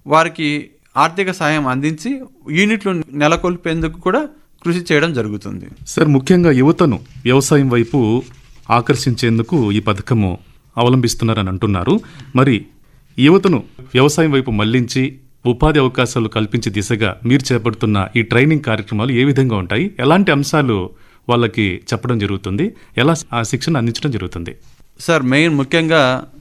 వారికి ఆర్థిక సహాయం అందించి యూనిట్లు నెలకొల్పేందుకు కూడా కృషి చేయడం జరుగుతుంది సార్ ముఖ్యంగా యువతను వ్యవసాయం వైపు ఆకర్షించేందుకు ఈ పథకము అవలంబిస్తున్నారని అంటున్నారు మరి యువతను వ్యవసాయం వైపు మళ్లించి ఉపాధి అవకాశాలు కల్పించే దిశగా మీరు చేపడుతున్న ఈ ట్రైనింగ్ కార్యక్రమాలు ఏ విధంగా ఉంటాయి ఎలాంటి అంశాలు వాళ్ళకి చెప్పడం జరుగుతుంది ఎలా ఆ శిక్షణ అందించడం జరుగుతుంది సార్ మెయిన్ ముఖ్యంగా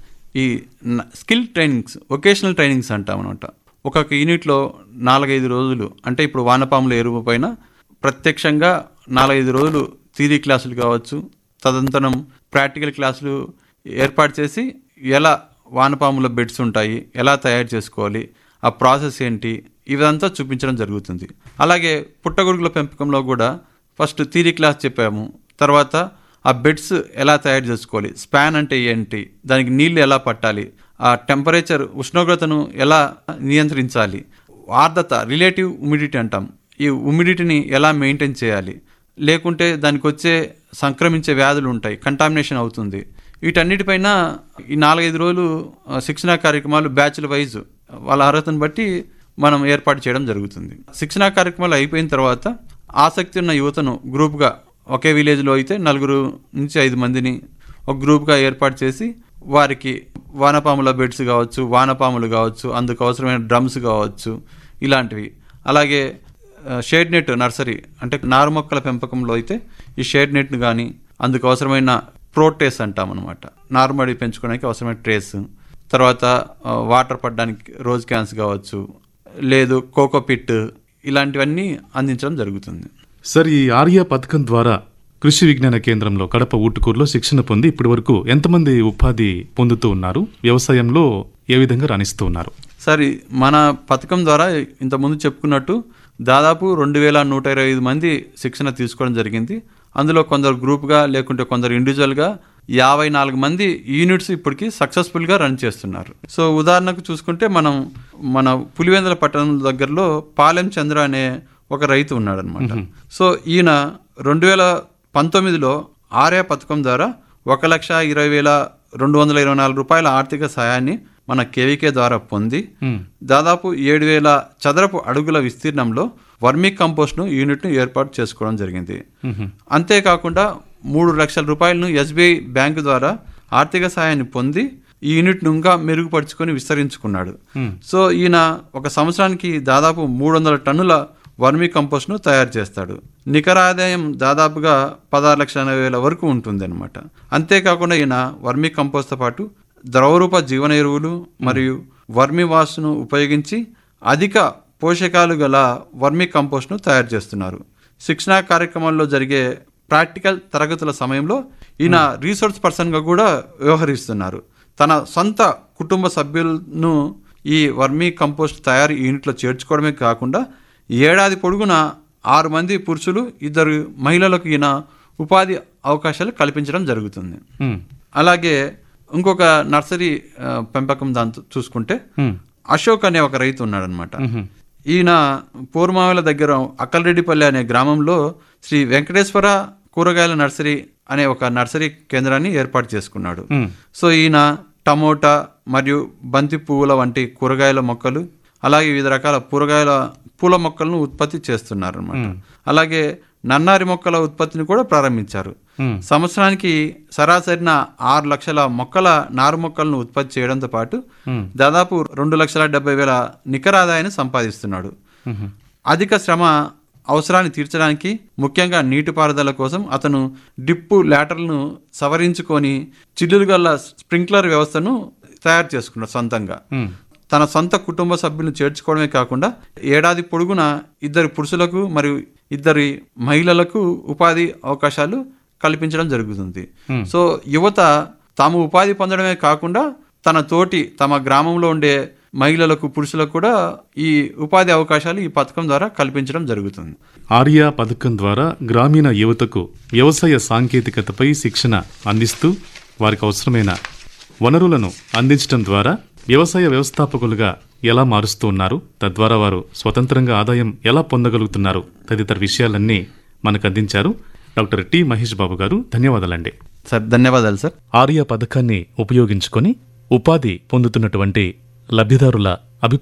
ఈ న- స్కిల్ ట్రైనింగ్స్ వొకేషనల్ ట్రైనింగ్స్ అంటాం అనమాట ఒక్కొక్క యూనిట్లో నాలుగైదు రోజులు అంటే ఇప్పుడు వానపాముల ఎరువు పైన ప్రత్యక్షంగా నాలుగైదు రోజులు థియరీ క్లాసులు కావచ్చు తదనంతరం ప్రాక్టికల్ క్లాసులు ఏర్పాటు చేసి ఎలా వానపాముల బెడ్స్ ఉంటాయి ఎలా తయారు చేసుకోవాలి ఆ ప్రాసెస్ ఏంటి ఇదంతా చూపించడం జరుగుతుంది అలాగే పుట్టగొడుగుల పెంపకంలో కూడా ఫస్ట్ థియరీ క్లాస్ చెప్పాము తర్వాత ఆ బెడ్స్ ఎలా తయారు చేసుకోవాలి స్పాన్ అంటే ఏంటి దానికి నీళ్లు ఎలా పట్టాలి ఆ టెంపరేచర్ ఉష్ణోగ్రతను ఎలా నియంత్రించాలి ఆర్ద్రత రిలేటివ్ హ్యూమిడిటీ అంటాం ఈ హ్యూమిడిటీని ఎలా మెయింటైన్ చేయాలి లేకుంటే దానికి వచ్చే సంక్రమించే వ్యాధులు ఉంటాయి కంటామినేషన్ అవుతుంది వీటన్నిటిపైన ఈ నాలుగైదు రోజులు ఆ, శిక్షణా కార్యక్రమాలు బ్యాచ్ల వైజ్ వాళ్ళ అర్హతను బట్టి మనం ఏర్పాటు చేయడం జరుగుతుంది శిక్షణా కార్యక్రమాలు అయిపోయిన తర్వాత ఆసక్తి ఉన్న యువతను గ్రూప్గా ఒకే విలేజ్లో అయితే నలుగురు నుంచి ఐదు మందిని ఒక గ్రూప్గా ఏర్పాటు చేసి వారికి వానపాముల బెడ్స్ కావచ్చు వానపాములు కావచ్చు అందుకు అవసరమైన డ్రమ్స్ కావచ్చు ఇలాంటివి అలాగే ఆ, షేడ్ నెట్ నర్సరీ అంటే నారు మొక్కల పెంపకంలో అయితే ఈ షేడ్ నెట్ను కానీ అందుకు అవసరమైన ప్రోటేస్ అంటాం అనమాట నారుమడి పెంచుకోవడానికి అవసరమైన ట్రేస్ తర్వాత ఆ, వాటర్ పడడానికి రోజ్ క్యాన్స్ కావచ్చు లేదు కోకో పిట్ ఇలాంటివన్నీ అందించడం జరుగుతుంది సార్ ఈ ఆర్య పథకం ద్వారా కృషి విజ్ఞాన కేంద్రంలో కడప ఊటుకూరులో శిక్షణ పొంది ఇప్పటి వరకు ఎంతమంది ఉపాధి పొందుతూ ఉన్నారు వ్యవసాయంలో ఏ విధంగా రాణిస్తూ ఉన్నారు సార్ ఈ మన పథకం ద్వారా ఇంతకుముందు చెప్పుకున్నట్టు దాదాపు రెండు వేల నూట ఇరవై ఐదు మంది శిక్షణ తీసుకోవడం జరిగింది అందులో కొందరు గ్రూప్గా లేకుంటే కొందరు ఇండివిజువల్గా యాభై నాలుగు మంది యూనిట్స్ ఇప్పటికి సక్సెస్ఫుల్గా రన్ చేస్తున్నారు సో ఉదాహరణకు చూసుకుంటే మనం మన పులివెందుల పట్టణం దగ్గరలో పాలెం చంద్ర అనే ఒక రైతు ఉన్నాడనమాట సో ఈయన రెండు వేల పంతొమ్మిదిలో ఆర్య పథకం ద్వారా ఒక లక్ష ఇరవై వేల రెండు వందల ఇరవై నాలుగు రూపాయల ఆర్థిక సహాయాన్ని మన కేవీకే ద్వారా పొంది దాదాపు ఏడు వేల చదరపు అడుగుల విస్తీర్ణంలో వర్మీ కంపోస్ట్ను యూనిట్ను ఏర్పాటు చేసుకోవడం జరిగింది అంతేకాకుండా మూడు లక్షల రూపాయలను ఎస్బీఐ బ్యాంకు ద్వారా ఆర్థిక సహాయాన్ని పొంది ఈ యూనిట్ను ఇంకా మెరుగుపరుచుకొని విస్తరించుకున్నాడు సో ఈయన ఒక సంవత్సరానికి దాదాపు మూడు వందల టన్నుల వర్మీ కంపోస్ట్ను తయారు చేస్తాడు నికర ఆదాయం దాదాపుగా పదహారు లక్షల ఎనభై వేల వరకు ఉంటుంది అనమాట అంతేకాకుండా ఈయన వర్మీ కంపోస్ట్తో పాటు ద్రవరూప జీవన ఎరువులు మరియు వర్మి వాష్ను ఉపయోగించి అధిక పోషకాలు గల వర్మి కంపోస్ట్ను తయారు చేస్తున్నారు శిక్షణా కార్యక్రమాల్లో జరిగే ప్రాక్టికల్ తరగతుల సమయంలో ఈయన రీసోర్స్ పర్సన్గా కూడా వ్యవహరిస్తున్నారు తన సొంత కుటుంబ సభ్యులను ఈ వర్మీ కంపోస్ట్ తయారీ యూనిట్లో చేర్చుకోవడమే కాకుండా ఏడాది పొడుగున ఆరు మంది పురుషులు ఇద్దరు మహిళలకు ఈయన ఉపాధి అవకాశాలు కల్పించడం జరుగుతుంది హ్మ్. అలాగే ఇంకొక నర్సరీ ఆ, పెంపకం దాంతో చూసుకుంటే హ్మ్. అశోక్ అనే ఒక రైతు ఉన్నాడనమాట ఈయన పూర్మావల దగ్గర అక్కలరెడ్డిపల్లి అనే గ్రామంలో శ్రీ వెంకటేశ్వర కూరగాయల నర్సరీ అనే ఒక నర్సరీ కేంద్రాన్ని ఏర్పాటు చేసుకున్నాడు హ్మ్. సో ఈయన టమోటా మరియు బంతి పువ్వుల వంటి కూరగాయల మొక్కలు అలాగే వివిధ రకాల కూరగాయల పూల మొక్కలను ఉత్పత్తి చేస్తున్నారు అనమాట అలాగే నన్నారి మొక్కల ఉత్పత్తిని కూడా ప్రారంభించారు హ్మ్. సంవత్సరానికి సరాసరిన ఆరు లక్షల మొక్కల నారు మొక్కలను ఉత్పత్తి చేయడంతో పాటు హ్మ్. దాదాపు రెండు లక్షల డెబ్బై వేల నికర ఆదాయాన్ని సంపాదిస్తున్నాడు హ్మ్. అధిక శ్రమ అవసరాన్ని తీర్చడానికి ముఖ్యంగా నీటిపారుదల కోసం అతను డిప్పు లాటర్లను సవరించుకొని చిల్లులు గల స్ప్రింక్లర్ వ్యవస్థను తయారు చేసుకున్నాడు సొంతంగా హ్మ్. తన సొంత కుటుంబ సభ్యులను చేర్చుకోవడమే కాకుండా ఏడాది పొడుగున ఇద్దరు పురుషులకు మరియు ఇద్దరి మహిళలకు ఉపాధి అవకాశాలు కల్పించడం జరుగుతుంది సో యువత తాము ఉపాధి పొందడమే కాకుండా తన తోటి తమ గ్రామంలో ఉండే మహిళలకు పురుషులకు కూడా ఈ ఉపాధి అవకాశాలు ఈ పథకం ద్వారా కల్పించడం జరుగుతుంది ఆర్యా పథకం ద్వారా గ్రామీణ యువతకు వ్యవసాయ సాంకేతికతపై శిక్షణ అందిస్తూ వారికి అవసరమైన వనరులను అందించడం ద్వారా వ్యవసాయ వ్యవస్థాపకులుగా ఎలా మారుస్తూ ఉన్నారు తద్వారా వారు స్వతంత్రంగా ఆదాయం ఎలా పొందగలుగుతున్నారు తదితర విషయాలన్నీ మనకు అందించారు డాక్టర్ టి మహేష్ బాబు గారు ధన్యవాదాలండి సార్ ధన్యవాదాలు సార్ ఆర్య పథకాన్ని ఉపయోగించుకొని ఉపాధి పొందుతున్నటువంటి లబ్ధిదారుల